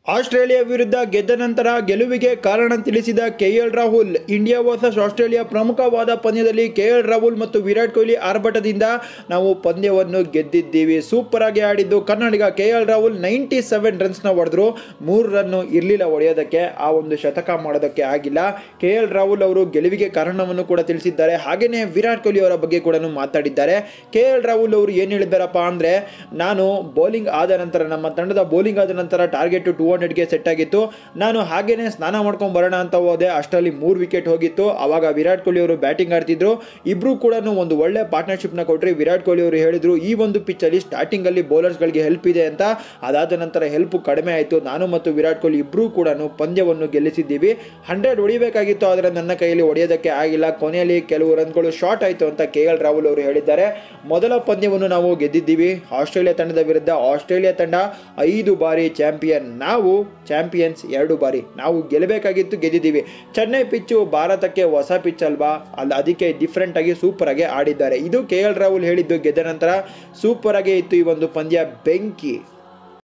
Australia ವಿರುದ್ಧ ಗೆದ್ದ ನಂತರ ಗೆಲುವಿಗೆ ಕಾರಣ ತಿಳಿಸಿದ KL Rahul India versus Australia ಪ್ರಮುಖವಾದ ಪಂದ್ಯದಲ್ಲಿ ಕೆಎಲ್ ರಾಹುಲ್ ಮತ್ತು ವಿರಾಟ್ ಕೊಹ್ಲಿ ಆರ್ಭಟದಿಂದ ನಾವು ಪಂದ್ಯವನ್ನು ಗೆದ್ದಿದ್ದೀವಿ ಸೂಪರ್ ಆಗಿ ಆಡಿದ್ದು Kannadiga KL Rahul ninety seven ರನ್ಸ್ನ ಹೊಡೆದ್ರು ಮೂರು ರನ್ನು ಇರಲಿಲ್ಲ ಹೊಡೆಯೋದಕ್ಕೆ ಆ ಒಂದು ಶತಕ ಮಾಡೋದಕ್ಕೆ ಆಗಿಲ್ಲ ಕೆ ಎಲ್ ರಾಹುಲ್ ಅವರು ಗೆಲುವಿಗೆ ಕಾರಣವನ್ನು ಕೂಡ ತಿಳಿಸಿದ್ದಾರೆ ಹಾಗೆಯೇ ವಿರಾಟ್ ಕೊಹ್ಲಿ ಅವರ ಬಗ್ಗೆ ಕೂಡ ಮಾತಾಡಿದ್ದಾರೆ ಕೆ ಎಲ್ ರಾಹುಲ್ ಅವರು ಏನು ಹೇಳಿದ್ದಾರಪ್ಪ ಅಂದರೆ ನಾನು ಬೌಲಿಂಗ್ ಆದ ನಂತರ ನಮ್ಮ ತಂಡದ ಬೌಲಿಂಗ್ ಆದ ನಂತರ ಟಾರ್ಗೆಟ್ ಟೂ ಹಂಡ್ರೆಡ್ಗೆ ಸೆಟ್ ಆಗಿತ್ತು ನಾನು ಹಾಗೇನೆ ಸ್ನಾನ ಮಾಡ್ಕೊಂಡು ಬರೋಣ ಅಂತ ಹೋದೆ ಅಷ್ಟರಲ್ಲಿ ಮೂರು ವಿಕೆಟ್ ಹೋಗಿತ್ತು ಅವಾಗ ವಿರಾಟ್ ಕೊಹ್ಲಿ ಅವರು ಬ್ಯಾಟಿಂಗ್ ಆಡ್ತಿದ್ರು ಇಬ್ರು ಕೂಡ ಒಂದು ಒಳ್ಳೆ ಪಾರ್ಟ್ನರ್ಶಿಪ್ನ ಕೊಟ್ರಿ ವಿರಾಟ್ ಕೊಹ್ಲಿ ಅವರು ಹೇಳಿದ್ರು ಈ ಒಂದು ಪಿಚ್ಚಲ್ಲಿ ಸ್ಟಾರ್ಟಿಂಗಲ್ಲಿ ಬೌಲರ್ಸ್ಗಳಿಗೆ ಹೆಲ್ಪ್ ಇದೆ ಅಂತ ಅದಾದ ನಂತರ ಹೆಲ್ಪ್ ಕಡಿಮೆ ಆಯಿತು ನಾನು ಮತ್ತು ವಿರಾಟ್ ಕೊಹ್ಲಿ ಇಬ್ಬರೂ ಕೂಡ ಪಂದ್ಯವನ್ನು ಗೆಲ್ಲಿಸಿದ್ದೀವಿ ಹಂಡ್ರೆಡ್ ಹೊಡಿಬೇಕಾಗಿತ್ತು ಆದರೆ ನನ್ನ ಕೈಯಲ್ಲಿ ಹೊಡೆಯೋದಕ್ಕೆ ಆಗಿಲ್ಲ ಕೊನೆಯಲ್ಲಿ ಕೆಲವು ರನ್ಗಳು ಶಾರ್ಟ್ ಆಯಿತು ಅಂತ ಕೆ ಎಲ್ ರಾಹುಲ್ ಅವರು ಹೇಳಿದ್ದಾರೆ ಮೊದಲ ಪಂದ್ಯವನ್ನು ನಾವು ಗೆದ್ದಿದ್ದೀವಿ ಆಸ್ಟ್ರೇಲಿಯಾ ತಂಡದ ವಿರುದ್ಧ ಆಸ್ಟ್ರೇಲಿಯಾ ತಂಡ ಐದು ಬಾರಿ ಚಾಂಪಿಯನ್ ನಾವು ಚಾಂಪಿಯನ್ಸ್ ಎರಡು ಬಾರಿ ನಾವು ಗೆಲ್ಲಬೇಕಾಗಿತ್ತು ಗೆದ್ದಿದ್ದೀವಿ ಚೆನ್ನೈ ಪಿಚ್ಚು ಭಾರತಕ್ಕೆ ಹೊಸ ಪಿಚ್ ಅಲ್ವಾ ಅಲ್ಲ ಅದಕ್ಕೆ ಡಿಫ್ರೆಂಟ್ ಆಗಿ ಸೂಪರ್ ಆಗಿ ಆಡಿದ್ದಾರೆ ಇದು ಕೆ ಎಲ್ ರಾಹುಲ್ ಹೇಳಿದ್ದು ಗೆದ್ದ ನಂತರ ಸೂಪರ್ ಆಗಿ ಇತ್ತು ಈ ಒಂದು ಪಂದ್ಯ ಬೆಂಕಿ